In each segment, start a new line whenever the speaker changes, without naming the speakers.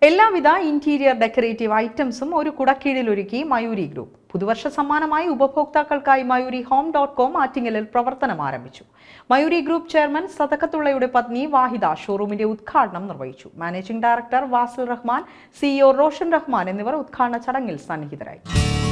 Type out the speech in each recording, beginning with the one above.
എല്ലാവിധ interior decorative ഐറ്റംസും ഒരു കുടക്കീഴിലൊരുക്കി മയൂരി ഗ്രൂപ്പ് പുതുവർഷ സമ്മാനമായി ഉപഭോക്താക്കൾക്കായി മയൂരി ഹോം ഡോട്ട് കോം ആറ്റിങ്ങലിൽ പ്രവർത്തനം ആരംഭിച്ചു മയൂരി ഗ്രൂപ്പ് ചെയർമാൻ സതക്കത്തുള്ളയുടെ പത്നി വാഹിദ ഷോറൂമിന്റെ ഉദ്ഘാടനം നിർവഹിച്ചു managing director Wasil Rahman CEO Roshan Rahman എന്നിവർ ഉദ്ഘാടന ചടങ്ങിൽ സന്നിഹിതരായി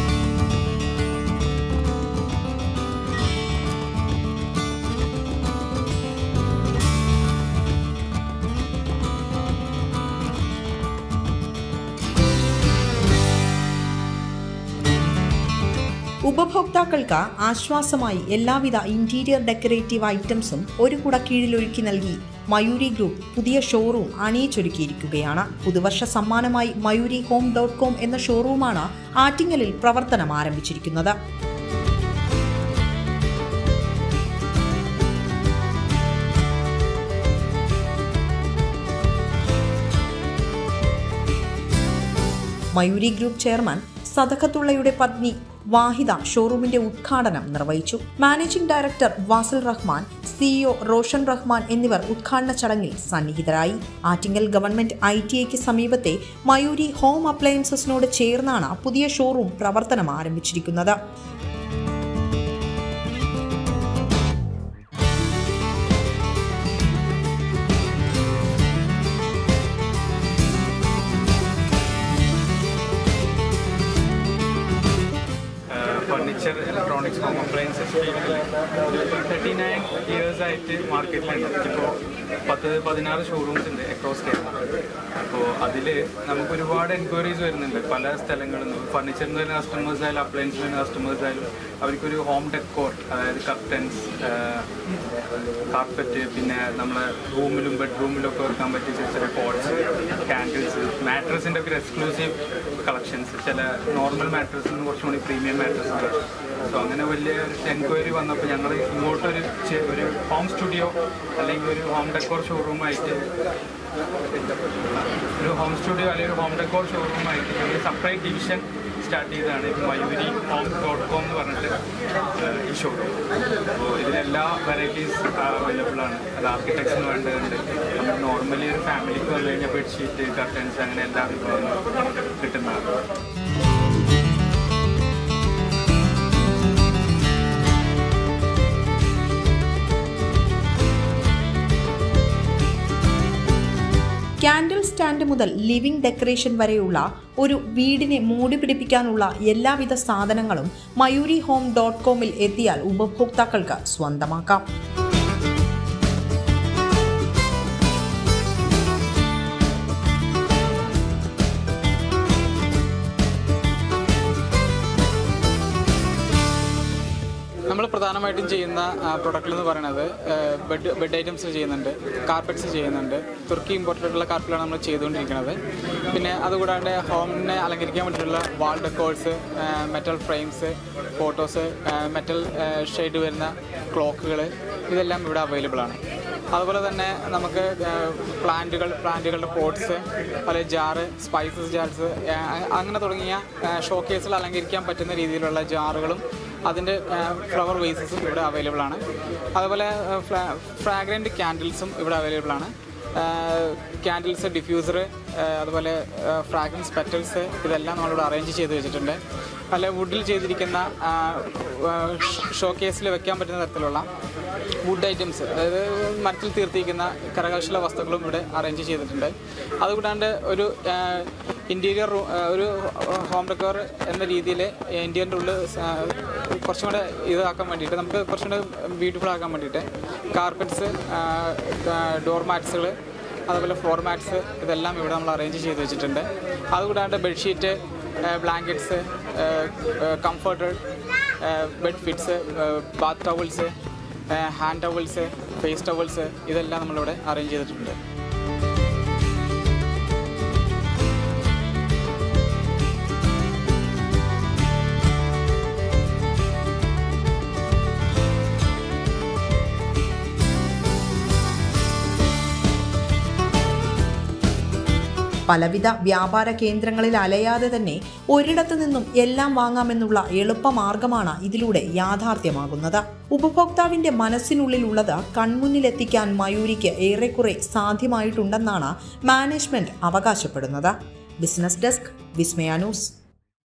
ഉപഭോക്താക്കൾക്ക് ആശ്വാസമായി എല്ലാവിധ ഇന്റീരിയർ ഡെക്കറേറ്റീവ് ഐറ്റംസും ഒരു കുടക്കീഴിലൊരുക്കി നൽകി മയൂരി ഗ്രൂപ്പ് പുതിയ ഷോറൂം അണിയിച്ചൊരുക്കിയിരിക്കുകയാണ് പുതുവർഷ സമ്മാനമായി മയൂരി ഹോം ഡോട്ട് കോം എന്ന ഷോറൂമാണ് ആറ്റിങ്ങലിൽ പ്രവർത്തനം ആരംഭിച്ചിരിക്കുന്നത് മയൂരി ഗ്രൂപ്പ് ചെയർമാൻ സദഖത്തുള്ളയുടെ പത്നി വാഹിദ ഷോറൂമിന്റെ ഉദ്ഘാടനം നിർവഹിച്ചു managing director Wasil Rahman CEO Roshan Rahman എന്നിവർ ഉദ്ഘാടന ചടങ്ങിൽ സന്നിഹിതരായി ആറ്റിങ്ങൽ ഗവൺമെന്റ് ഐ ടി ഐക്ക് സമീപത്തെ മയൂരി ഹോം അപ്ലയൻസസിനോട് ചേർന്നാണ് പുതിയ ഷോറൂം പ്രവർത്തനം ആരംഭിച്ചിരിക്കുന്നത്
ഫർണിച്ചർ ഇലക്ട്രോണിക്സ് ഹോം അപ്ലയൻസസ് ഫീൽഡിൽ തേർട്ടി നയൻ ഇയേഴ്സ് ആയിട്ട് മാർക്കറ്റിലുണ്ട് ഇപ്പോൾ പത്ത് പതിനാറ് ഷോറൂംസ് ഉണ്ട് അക്രോസ് കേരള അപ്പോൾ അതിൽ നമുക്ക് ഒരുപാട് എൻക്വയറീസ് വരുന്നുണ്ട് പല സ്ഥലങ്ങളിൽ നിന്ന് ഫർണിച്ചറിന് വരുന്ന കസ്റ്റമേഴ്സ് ആയാലും അപ്ലയൻസിന് വരുന്ന കസ്റ്റമേഴ്സ് ആയാലും അവർക്കൊരു ഹോം ഡെക്കോർ അതായത് കർട്ടൻസ് കാർപ്പറ്റ് പിന്നെ നമ്മളെ റൂമിലും ബെഡ്റൂമിലും ഒക്കെ വെക്കാൻ പറ്റിയ ചെറിയ ചെറിയ പോട്ട്സ് കാൻഡിൽസ് മാട്രസിൻ്റെ ഒക്കെ എക്സ്ക്ലൂസീവ് കളക്ഷൻസ് ചില നോർമൽ മാട്രസിൽ നിന്ന് കുറച്ചും കൂടി പ്രീമിയം മാട്രസ് ഉണ്ട് സോ അങ്ങനെ വലിയ എൻക്വയറി വന്നപ്പോൾ ഞങ്ങൾ ഇങ്ങോട്ടൊരു ചെ- ഒരു ഹോം സ്റ്റുഡിയോ അല്ലെങ്കിൽ ഒരു ഹോം ഡെക്കോർ ഷോറൂമായിട്ട് ഒരു ഹോം സ്റ്റുഡിയോ അല്ലെങ്കിൽ ഒരു ഹോം ഡെക്കോർ ഷോറൂമായിട്ട് ഞങ്ങൾ സെപ്പറേറ്റ് ഡിവിഷൻ സ്റ്റാർട്ട് ചെയ്തതാണ് ഇത് മയൂരി ഹോം ഡോട്ട് കോം എന്ന് പറഞ്ഞിട്ട് ഏഹ്, ഈ ഷോറൂം അപ്പോൾ ഇതിലെല്ലാ വെറൈറ്റീസ് അവൈലബിൾ ആണ് അത് ആർക്കിടെക്ചറിന് വേണ്ടതുണ്ട് നമ്മൾ നോർമലി ഒരു ഫാമിലിക്ക് വന്നു കഴിഞ്ഞാൽ ബെഡ്ഷീറ്റ് കർട്ടൻസ് അങ്ങനെ എല്ലാ വിഭവങ്ങളും കിട്ടുന്നതാണ്
ക്യാൻഡിൽ സ്റ്റാൻഡ് മുതൽ ലിവിംഗ് ഡെക്കറേഷൻ വരെയുള്ള ഒരു വീടിനെ മൂടി പിടിപ്പിക്കാനുള്ള എല്ലാവിധ സാധനങ്ങളും മയൂരി ഹോം ഡോട്ട് കോമിൽ എത്തിയാൽ ഉപഭോക്താക്കൾക്ക് സ്വന്തമാക്കാം
നമ്മൾ പ്രധാനമായിട്ടും ചെയ്യുന്ന പ്രൊഡക്റ്റിൽ എന്ന് പറയുന്നത് ബെഡ് ബെഡ് ഐറ്റംസ് ചെയ്യുന്നുണ്ട് കാർപ്പറ്റ്സ് ചെയ്യുന്നുണ്ട് തുർക്കി ഇമ്പോർട്ടഡ് ആയിട്ടുള്ള കാർപ്പറ്റിലാണ് നമ്മൾ ചെയ്തുകൊണ്ടിരിക്കുന്നത് പിന്നെ അതുകൂടാണ്ട് ഹോമിനെ അലങ്കരിക്കാൻ വേണ്ടിയിട്ടുള്ള wall decors metal frames photos metal shade വരുന്ന ക്ലോക്കുകൾ ഇതെല്ലാം ഇവിടെ അവൈലബിൾ ആണ് അതുപോലെ തന്നെ നമുക്ക് പ്ലാന്റുകൾ പ്ലാന്റുകളുടെ പോട്ട്സ് പല ജാറ് സ്പൈസസ് ജാർസ് അങ്ങനെ തുടങ്ങിയ ഷോക്കേസിൽ അലങ്കരിക്കാൻ പറ്റുന്ന രീതിയിലുള്ള ജാറുകളും അതിൻ്റെ ഫ്ലവർ വേസസും ഇവിടെ അവൈലബിൾ ആണ് അതുപോലെ ഫ്രാഗ്രൻറ്റ് ക്യാൻഡിൽസും ഇവിടെ അവൈലബിൾ ആണ് ക്യാൻഡിൽസ് ഡിഫ്യൂസർ അതുപോലെ ഫ്രാഗ്രൻസ് പെറ്റൽസ് ഇതെല്ലാം നമ്മളിവിടെ അറേഞ്ച് ചെയ്ത് വെച്ചിട്ടുണ്ട് പല വുഡിൽ ചെയ്തിരിക്കുന്ന ഷോക്കേസിൽ വെക്കാൻ പറ്റുന്ന തരത്തിലുള്ള വുഡ് ഐറ്റംസ് അതായത് മരത്തിൽ തീർത്തിരിക്കുന്ന കരകൗശല വസ്തുക്കളും ഇവിടെ അറേഞ്ച് ചെയ്തിട്ടുണ്ട് അതുകൂടാണ്ട് ഒരു ഇൻറ്റീരിയർ ഒരു ഹോം ഡെക്കോർ എന്ന രീതിയിൽ ഇന്ത്യൻ്റെ ഉള്ളിൽ കുറച്ചും കൂടെ ഇതാക്കാൻ വേണ്ടിയിട്ട് നമുക്ക് കുറച്ചും കൂടെ ബ്യൂട്ടിഫുൾ ആക്കാൻ വേണ്ടിയിട്ട് കാർപ്പറ്റ്സ് ഡോർ മാറ്റ്സുകൾ അതുപോലെ ഫ്ലോർ മാറ്റ്സ് ഇതെല്ലാം ഇവിടെ നമ്മൾ അറേഞ്ച് ചെയ്ത് വെച്ചിട്ടുണ്ട് അതുകൂടാണ്ട് bedsheet blankets comforted bed fits bath towels hand towels face towels ഇതെല്ലാം നമ്മളിവിടെ അറേഞ്ച് ചെയ്തിട്ടുണ്ട്
പലവിധ വ്യാപാര കേന്ദ്രങ്ങളിൽ അലയാതെ തന്നെ ഒരിടത്തു നിന്നും എല്ലാം വാങ്ങാമെന്നുള്ള എളുപ്പമാർഗമാണ് ഇതിലൂടെ യാഥാർത്ഥ്യമാകുന്നത് ഉപഭോക്താവിന്റെ മനസ്സിനുള്ളിലുള്ളത് കൺമുന്നിലെത്തിക്കാൻ മയൂരിക്ക് ഏറെക്കുറെ സാധ്യമായിട്ടുണ്ടെന്നാണ് മാനേജ്മെന്റ് അവകാശപ്പെടുന്നത് ബിസിനസ് ഡെസ്ക് വിസ്മയ ന്യൂസ്